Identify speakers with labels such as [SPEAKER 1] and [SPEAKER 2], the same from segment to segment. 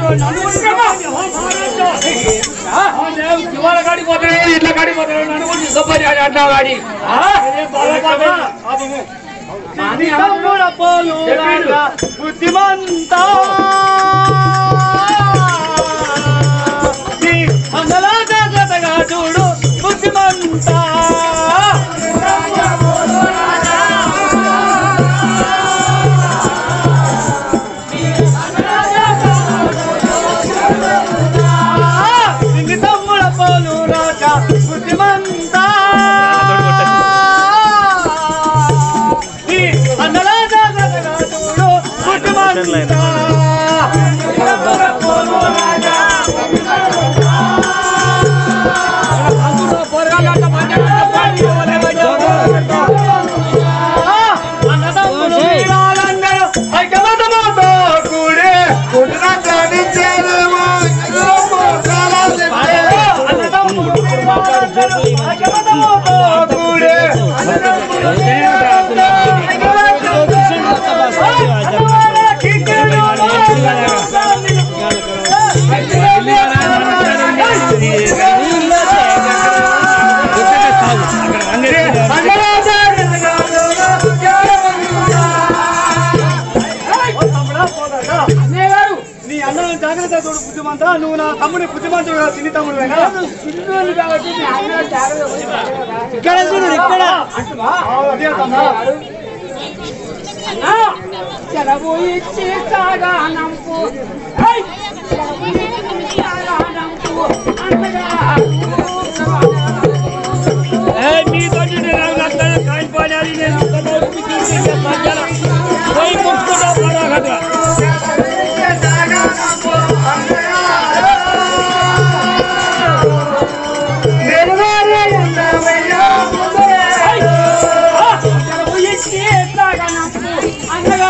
[SPEAKER 1] ఇవాళ కాడికి పోతున్నాడు ఇట్లా కాడికి పోతున్నాడు నన్ను కూడా తీసుకుపోయి అంటున్నావు వాడి
[SPEAKER 2] తమ్ముడ పోలు రాజా బుద్ధిమంతా నీ అందలా జాగ్రత్తగా చూడు బుద్ధిమంతా నీ తమ్ముడ పోలు రాజా బుద్ధిమంతా నీ అందలా జాగ్రత్తగా చూడు బుద్ధిమంతా అన్నదమ్ములు వీరాలందరూ ఐకమత్యముతో కూడి అన్నదమ్ములు వీరాలందరూ ఐకమత్యముతో కూడి నీ అన్నను జాగ్రత్త చూడు బుద్ధిమంతా నువ్వు నా తమ్ముడి బుద్ధిమంతుడు కదా చిన్ని తమ్ముడు ఇక్కడ చూడు ఇక్కడ అదే తమ్ముడు
[SPEAKER 1] సెలవు ఇచ్చి కాగా నంపు ఏయ్! సెలవు ఇచ్చి కాగా నంపు అనగా మీతో కాయిపోయినది నేను పోయి ముట్టుకుంటా పడగదా సెలవు ఇచ్చి కాగా నంపు అనగా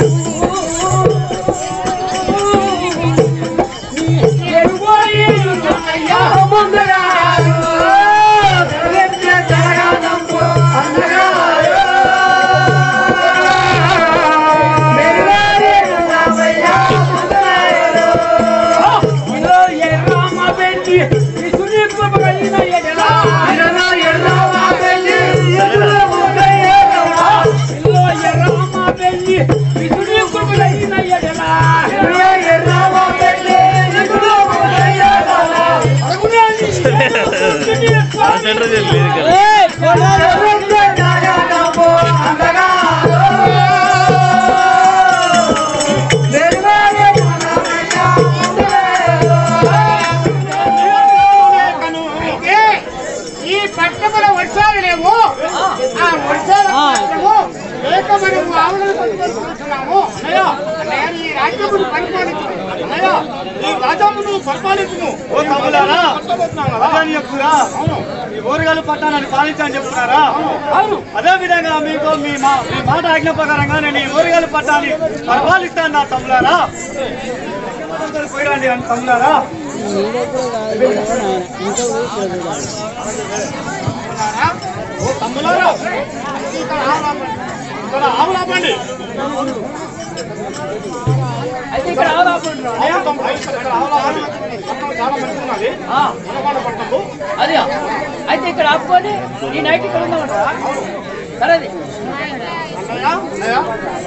[SPEAKER 3] ఈ పట్టణంలో వర్షాలు లేవు ఆ వర్షాల కారణము లేక మనం ఆవులను పట్టుకొస్తున్నాము అయ్యా అన్నయ్య, ఈ రాజ్యమును పరిపాలించు అన్నయ్య ఈ రాజ్యమును పరిపాలించును
[SPEAKER 2] ఓ తమ్ములారా
[SPEAKER 3] పట్టబోతున్నాం కదా
[SPEAKER 2] అదని చెప్పురా ఈ ఊరుగాలు పట్టణాన్ని పాలించని చెప్తున్నారా అదే విధంగా మీకు మీ మా మీ మాట ఆజ్ఞ ప్రకారంగా నేను ఈ ఊరుగాలు పట్టాన్ని పరిపాలిస్తాను నా తమ్ములారా పోయిరండి అని తమ్ములారా
[SPEAKER 3] ఓ తమ్ములారా ఇక్కడ ఆవులాపండి ఇక్కడ ఆవులాపండి
[SPEAKER 1] అయితే ఇక్కడ ఆవులాపండి
[SPEAKER 3] అవును తమ్ముడు, ఇక్కడ ఆవులాపండి పట్టణం చాలా మంచిగున్నది మనవాడ పట్టణము
[SPEAKER 1] అది అయితే ఇక్కడ ఆపుకొని ఈ నైట్ ఇక్కడ ఉందామంటారా సరేది
[SPEAKER 3] అన్నయ్య అన్నయ్య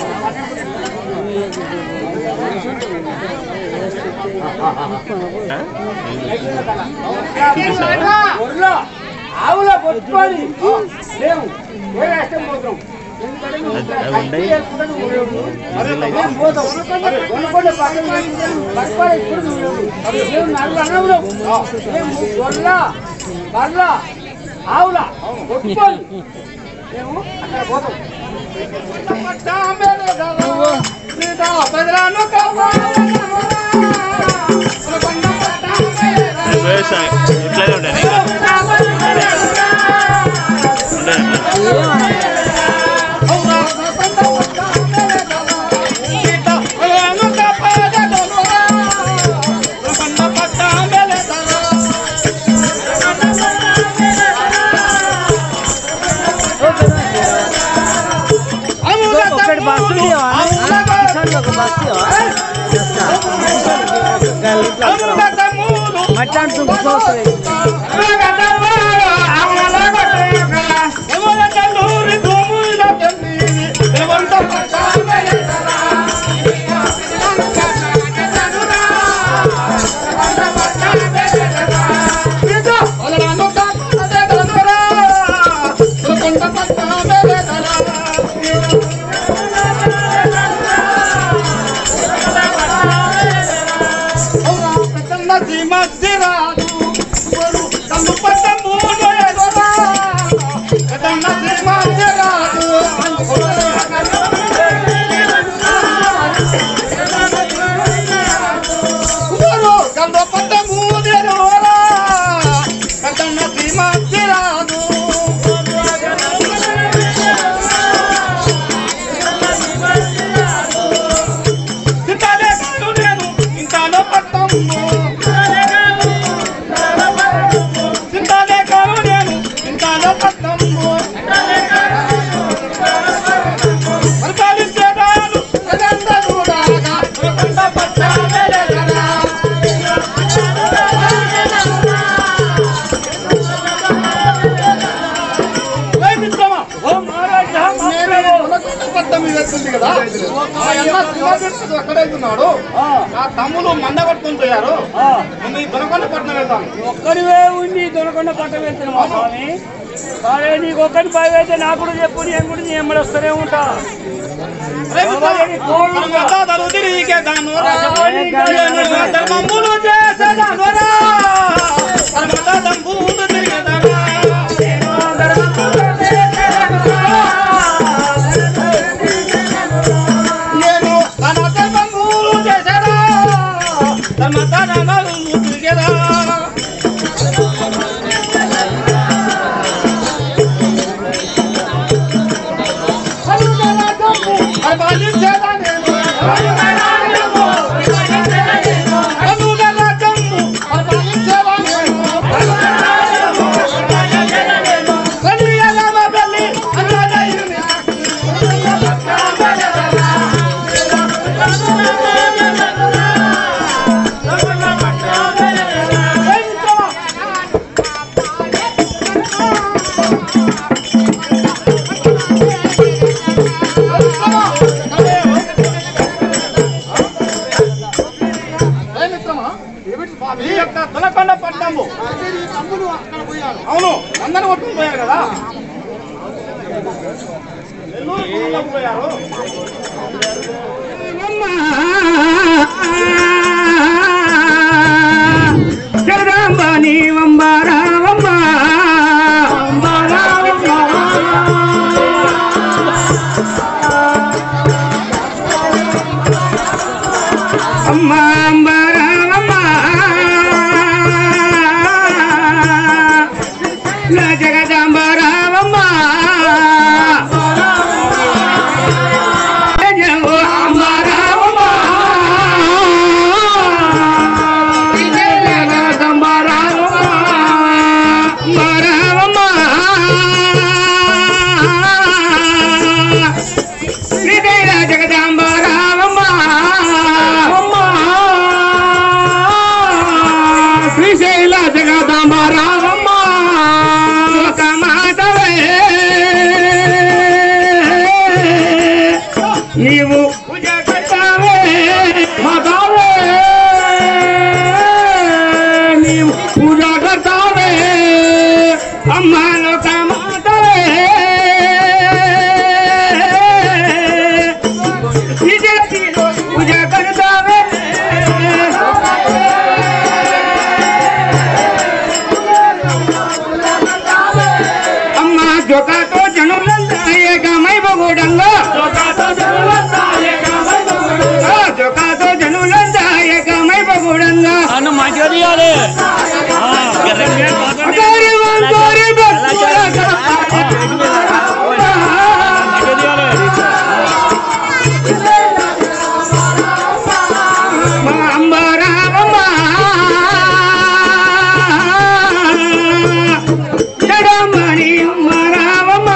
[SPEAKER 1] ఊర్లో ఆవుల పట్టుకొని లేవు ఏ రాష్ట్రం పోతాం ఎందుకంటే నువ్వు కత్తి వేసుకుంటే నువ్వు లేవు. మేము పోతాం. కొనుక్కుంటే పక్కన పెట్టుకొని పట్టుకొని ఇప్పుడు నువ్వు లేవు. మేము నలుగురు అన్నములు. మేము గొర్రెల, బర్రెల, ఆవుల కొట్టుకొని మేము అక్కడ పోతాం
[SPEAKER 4] వ్యవసాయం ఇట్లాగే ఉండాలి
[SPEAKER 2] ఒకటి బస్సు ఒక బస్సు
[SPEAKER 3] ఎక్కడైతున్నాడు నా తమ్ముడు మంద కొట్టుకుని పోయారు ముందు ఈ దొనకొండ పట్టణం వెళ్తాను
[SPEAKER 1] ఒక్కడివే ఉండి దొరకకుండా పట్ట వెళ్తున్నావా స్వామి సరే నీకు ఒక్కటి భయం అయితే నాకు కూడా చెప్పు నేను కూడా నీ ఎమ్మడి వస్తూనే ఉంటా
[SPEAKER 3] ధర్మములు చేసేదానురా ధర్మములు తిరిగేదానా నేను తన ధర్మములు చేసేదా తమ ధర్మములు తిరిగేదా పరిపాలించేదా నేను కనుగల జమ్ము పరిపాలించేదా నేను కనుగల మగలి అన్నదైన ఈ యొక్క తులకొండ పట్టణము అవును అందరూ కొట్టుకుని పోయారు కదా నెల్లూరు గురువులకు పోయారు
[SPEAKER 1] జగదాంబ నీవంబ రావమ్మ అమ్మ అంబ రావమ్మ నా జగదాంబ రావమ్మ జగో అంబ రావమ్మ జగదాంబ రావమ్మ అంబ రావమ్మ శ్రీదేవ జగదాంబ రావమ్మ శ్రీశైల జగదాంబ రావమ్మ ఒక మాటవే నీవు పూజ కట్టావే మాతావే నీవు పూజ కర్తావే అమ్మానొక మాటవే పూజ కడతావే అమ్మ జొకాతో జనులంతా ఏకమై బగుడంగా జొకాతో జనులంతా ఏకమై బగుడంగా
[SPEAKER 4] అన్న మంచిగా తీయాలి
[SPEAKER 1] అగారి వంకోరి భక్తుల
[SPEAKER 4] మంచిగా తీయాలి
[SPEAKER 1] మా అంబ రామమ్మ జడమణి అమ్మ రామమ్మ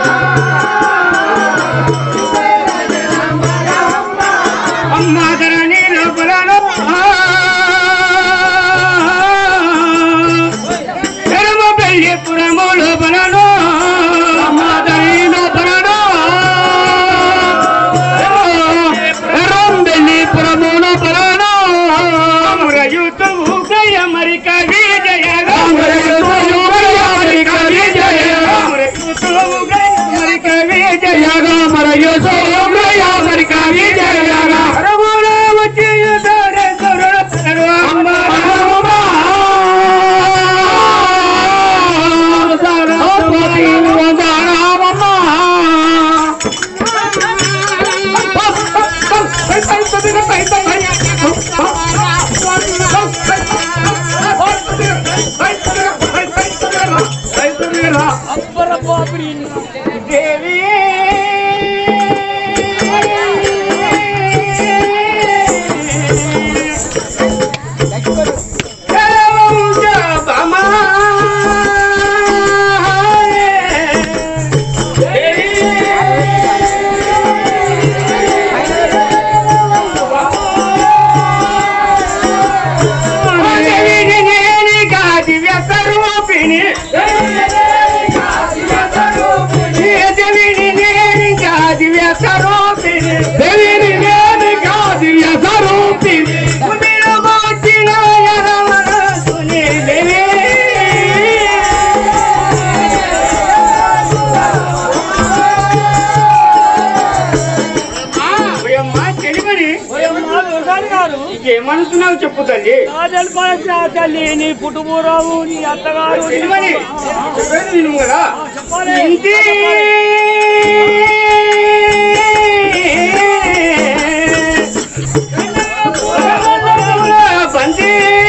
[SPEAKER 1] అమ్మ ధరణి దేవిని వేదిక దివ్య స్వరూపిణి ఉమిరమోచిన ఎరవరసుని దేవి ఓయమ్మా తెలివని
[SPEAKER 4] గారు
[SPEAKER 1] ఏమనుకున్నావు చెప్పు తల్లి
[SPEAKER 4] తల్లి నీ పుట్టుబూరావు నీ అత్తగారు
[SPEAKER 1] తెలివని చెప్పేది విను కదా
[SPEAKER 4] చెప్పాలి
[SPEAKER 1] ఇంటి బందీ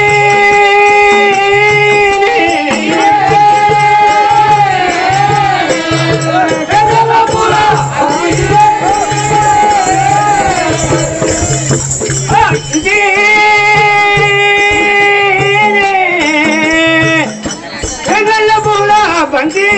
[SPEAKER 1] బందీ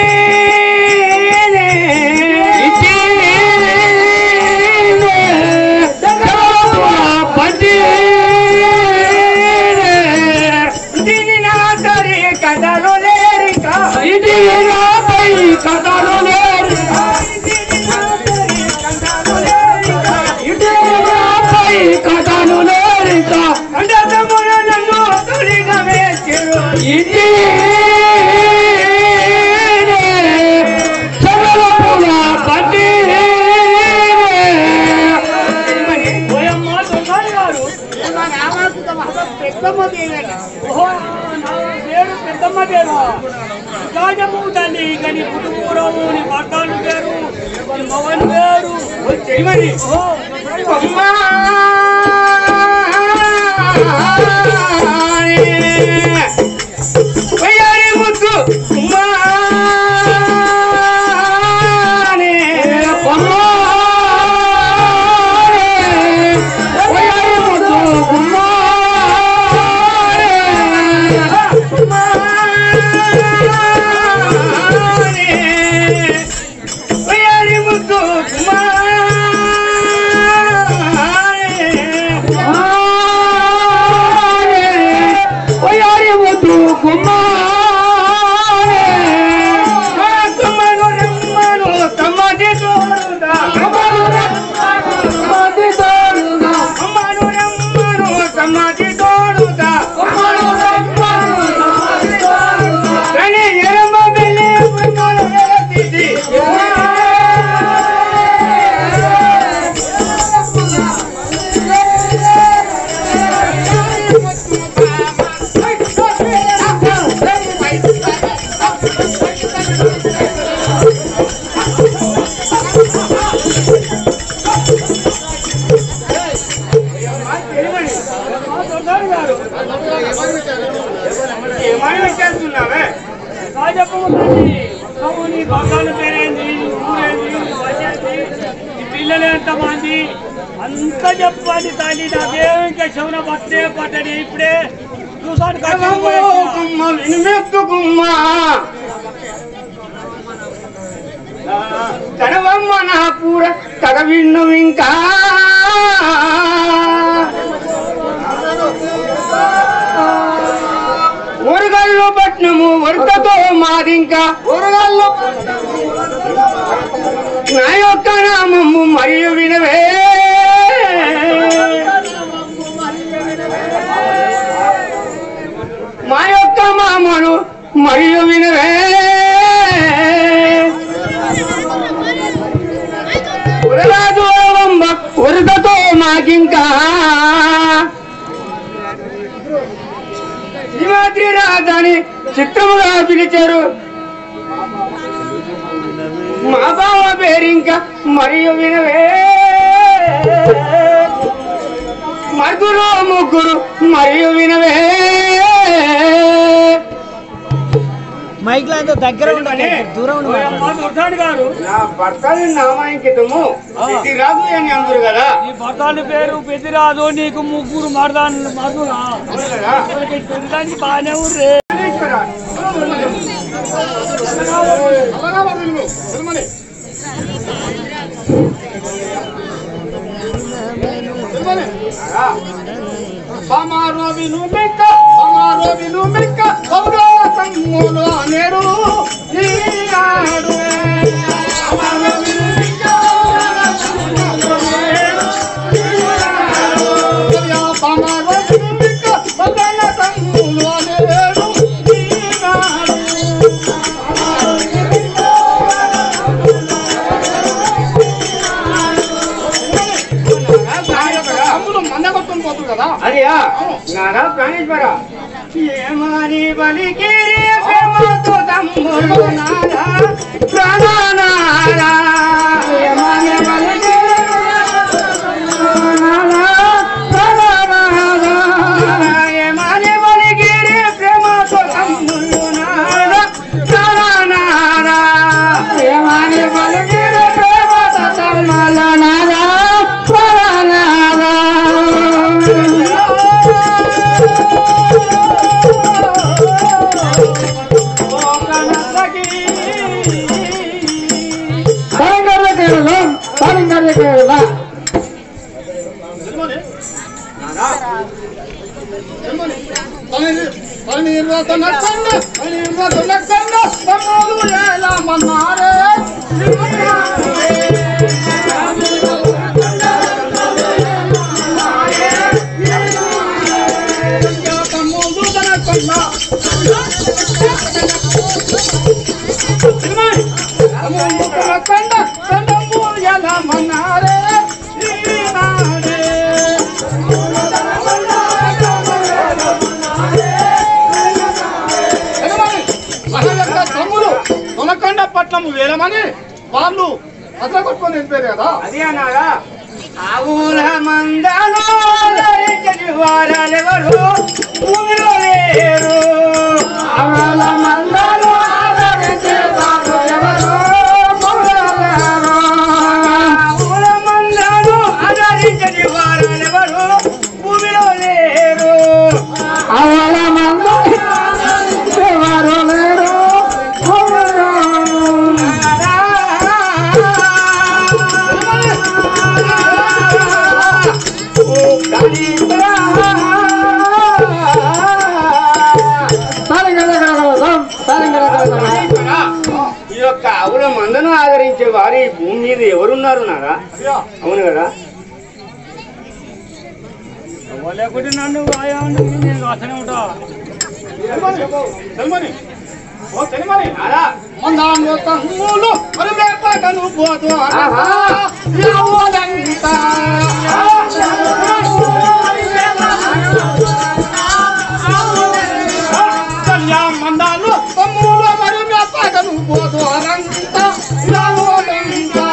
[SPEAKER 1] కథలు లేరిక ఇది నాపై కథలు లేరిక ఇది నాపై కథలు లేరిక అండతమున నన్ను తొలిగా వేసిరు ఇది సర్వపుల పట్టి
[SPEAKER 4] ఓయమ్మ దొంగలు గారు ఓహో, నా పేరు పెద్దమ్మ పేరు రాజమ్మ తల్లి ఇక నీ పుట్టుబూరావు నీ భర్తలు పేరు నీ మగన్ పేరు
[SPEAKER 1] చేయమని
[SPEAKER 4] ఓ,
[SPEAKER 1] అమ్మా వయ్యారి ముద్దు ఉమ్మానే పొమ్మానే వయ్యారి ముద్దు గుమ్మానే ఉమ్మానే వయ్యారి ముద్దు వయ్యారి ముద్దు కుమారే తమ్మను రమ్మను తమ్మది తోడుదా తమ్మను రమ్మను తమ్మది తోడుదా అమ్మను రమ్మను తమ్మది తోడుదా అమ్మను రమ్మను తమ్మది తోడుదా కని ఎరమ బిల్లి పుట్టులు వెలతిది
[SPEAKER 4] దొంగలు గారు
[SPEAKER 1] ఏమైనా చేస్తున్నావే
[SPEAKER 4] రాజమ్మ తల్లి నువ్వు నీ భర్తల పేరేంది నీ ఊరేంది నీ వయసేంది నీ పిల్లలు ఎంతమంది అంత చెప్పాలి తల్లి నాకేం ఇంకా శవన పట్టే పట్టడి ఇప్పుడే చూసాను
[SPEAKER 1] గుమ్మ వినుమెత్తు గుమ్మ తనవమ్మ నా పూర తగ విన్ను ఇంకా ఊరగల్లు పట్నము వరకతో మాదింకా ఊరగల్లు నా యొక్క నామము మరియు వినవే మా యొక్క మామను మరియు వినవే ఉరరాజు ఓవంబ ఉరదతో మాకింకా శ్రీమాద్రి రాజాని చిత్రముగా పిలిచారు మా బావ పేరింకా మరియు వినవే మరుదురు ముగ్గురు మరియు వినవే
[SPEAKER 5] మైక్ లో దగ్గర ఉండాలి దూరం ఉండాలి
[SPEAKER 4] దొంగలు గారు
[SPEAKER 1] నా భర్తని నామాంకితము ఇది రాదు అని అందరు కదా
[SPEAKER 4] నీ భర్తల పేరు పెద్దిరాజు నీకు ముగ్గురు మరదాను మరుదురా
[SPEAKER 1] అవును కదా
[SPEAKER 4] పెద్దదానికి బాగానే ఉండ్రే
[SPEAKER 1] ఇక్కడ. పమారో విను మిక్క పమారో విను మిక్క పౌరో తమ్ముడు నేడు ఈనాడు పమారో విను మిక్క
[SPEAKER 3] పోతుంది కదా
[SPEAKER 1] అదియా నారా ప్రాణేశ్వర ఏమని బలికిరి ప్రేమతో తమ్ముడు నారా ప్రాణనారా ఏమని బలికిరి ఏమని బలికిరి ప్రేమతో తమ్ముడు నారా ప్రాణనారా ఏమని బలికిరి ప్రేమతో తమ్ముడు నారా ప్రాణనారా
[SPEAKER 3] తమ్ముడు తొలకండ పట్లము వేలమని వాళ్ళు అట్లా కొట్టుకొని వెళ్ళిపోయారు కదా
[SPEAKER 1] అది అన్నారా ఆవుల మందలో ధరించని వారెవరు భూమిలో లేరు ఆవుల మందలో ధరించే వారు ఎవరు భూమిలో లేరు. ఆవుల మందలో ఆదరించని వారెవరు భూమిలో లేరు ఆవుల మందలో వారు లేరు భూమిలో ఈ యొక్క ఆవుల మందను ఆదరించే వారి భూమి మీద ఎవరున్నారు నారా అవును కదా
[SPEAKER 4] లేకుంటే నన్ను ఆయా అంటే నేను అతనే ఉంటా
[SPEAKER 3] తెలమని ఓ తెలమని
[SPEAKER 1] నారా
[SPEAKER 3] మందాము తమ్ములు మరి మేపకను పోదు
[SPEAKER 1] ఆహా.
[SPEAKER 3] యావోలంతా కళ్యాణ మందాలు తమ్ములు మరి మేపకను పోదు అనంత యావోలంతా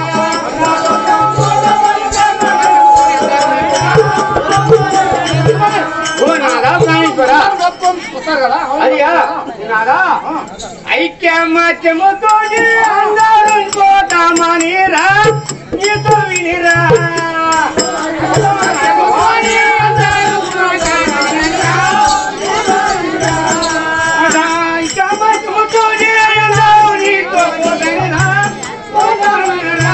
[SPEAKER 1] ఓ నారా ప్రాణేశ్వరా
[SPEAKER 3] వస్తారు కదా
[SPEAKER 1] అదియా నారా ఐక్యమత్యముతో అందరూ పోతామని రా నీతో వినిరా ఐక్యమత్యముతో అందరూ నీతో పోతామని రా, పోతామని రా.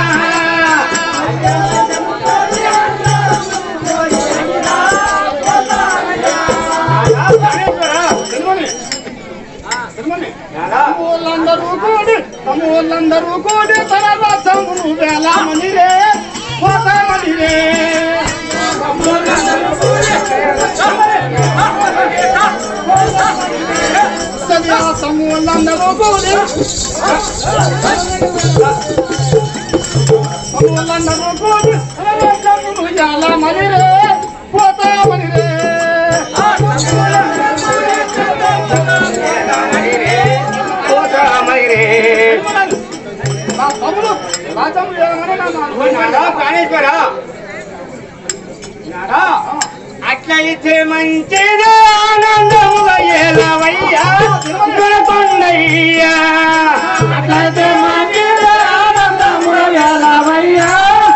[SPEAKER 1] నారా ప్రాణేశ్వరా
[SPEAKER 3] తెలమని తెలమని
[SPEAKER 1] నారా
[SPEAKER 3] తమ్ముళ్ళందరూ కూడి తమ్ముళ్ళందరూ కూడి తన రథమును వేలామని రే పోతామని రే సదియా తమ్ముళ్ళందరూ కూడి తమ్ముళ్ళందరూ కూడి తన రథమును వేలామని రే పోతామని రే
[SPEAKER 1] పోతామని రే
[SPEAKER 3] నా తమ్ముడు నా తమ్ముడు ఏమన్నా నా
[SPEAKER 1] ఓ నారా ప్రాణేశ్వరా నారా అట్లయితే మంచిది ఆనందముగా ఏలవయ్యా గుణకొండయ్యా అట్లయితే మంచిది ఆనందముగా ఏలవయ్యా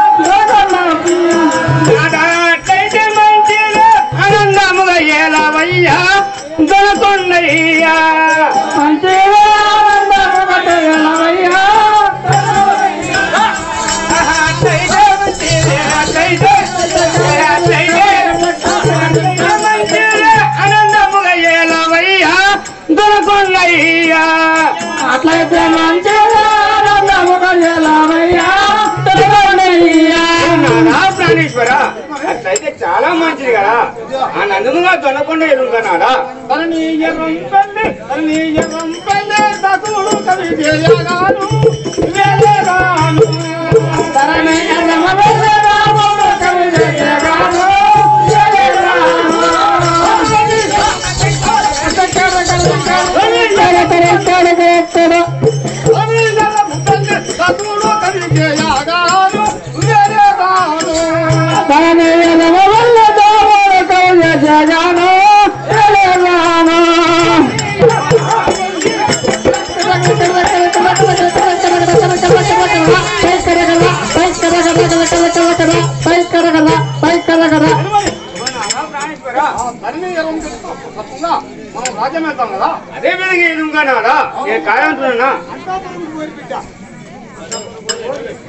[SPEAKER 1] నారా అట్లయితే మంచిది ఆనందముగా ఏలవయ్యా గుణకొండయ్యా మంచిది ఆనందముగా ఏలవయ్యా అట్లయితే మంచిది అట్లయితే అట్లయితే ఆనందముగా ఏలవయ్యా దొరకొండయ్యా అట్లయితే మంచిగా ఆనందముగా ఏలవయ్యా దొరకొండయ్యా ప్రాణేశ్వర అట్లయితే చాలా మంచిది కదా ఆనందముగా దొరకొండ ఎదుగుతున్నాడా
[SPEAKER 3] తరణీయరం పెళ్ళి తరణీయరం పెళ్ళి తకుడు కవి చేయగాను వేయగాను
[SPEAKER 1] తరణీయరం పెళ్ళి తకుడు కవి చేయగాను కరగరా పై కరగరా
[SPEAKER 3] తరిమి ఎరువు తప్పకుండా మనం రాజ్యం వెళ్తాం కదా
[SPEAKER 2] అదే విధంగా ఎదుగుగా నాడా నేను కాదంటున్నా
[SPEAKER 3] అంతా మనం ఊరి బిడ్డ